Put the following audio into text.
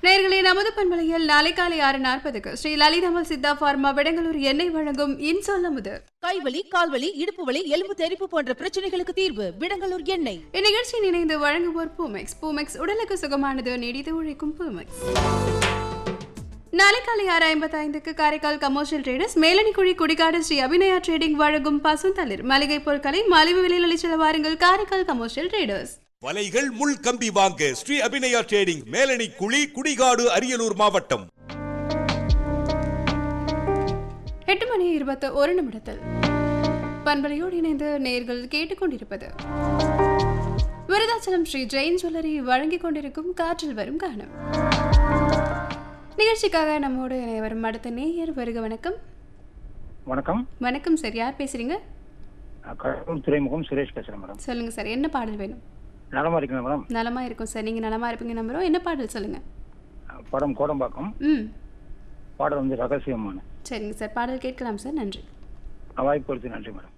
நேர்களே நமது பண்பலையில் நாளை காலை ஆறு நாற்பதுக்கு ஸ்ரீ லலிதமல் சித்தா பார்மா விடங்களூர் எண்ணெய் வழங்கும் இன்சொல்லமுது கைவலி கால்வலி இடுப்பு வலி எலும்பு தெறிப்பு போன்ற பிரச்சனைகளுக்கு தீர்வு விடங்கலூர் எண்ணெய் இந்நிகழ்ச்சியில் இணைந்து வழங்குவோர் பூமெக்ஸ் பூமெக்ஸ் உடலுக்கு சுகமானது நீடித்து உழைக்கும் பூமெக்ஸ் நாளை காலை ஆறு ஐம்பத்தைந்துக்கு Karaikal commercial traders Melanikuzhi Kudikadu Sri Abhinaya trading வழங்கும் பசுந்தளிர் மளிகை பொருட்களை மலிவு விலையில் அளிச்சல வாருங்கள் காரைக்கால் கமர்ஷியல் ட்ரேடர்ஸ் வலைகள் முள் கம்பி வாங்க ஸ்ரீ அபிநயா ட்ரேடிங் மேலணி குழி குடிகாடு அரியலூர் மாவட்டம் எட்டு மணி இருபத்தி ஒரு நிமிடத்தில் பண்பலையோடு இணைந்து நேர்கள் கேட்டுக்கொண்டிருப்பது விருதாச்சலம் ஸ்ரீ ஜெயின் ஜுவல்லரி வழங்கிக் கொண்டிருக்கும் காற்றில் வரும் கானம் நிகழ்ச்சிக்காக நம்மோடு இணைய வரும் அடுத்த நேயர் வருக வணக்கம் வணக்கம் வணக்கம் சார் யார் பேசுறீங்க நான் கடலூர் துறைமுகம் சுரேஷ் பேசுறேன் மேடம் சொல்லுங்க சார் என்ன பாடல் வேணும் நலமா இருக்கீங்க மேடம் நலமா இருக்கும் சார் நீங்க நலமா இருப்பீங்க நம்புறோம் என்ன பாடல் சொல்லுங்க படம் கோடம்பாக்கம் ம் பாடல் வந்து ரகசியமான சரிங்க சார் பாடல் கேட்கலாம் சார் நன்றி வாய்ப்பு கொடுத்து நன்றி மேடம்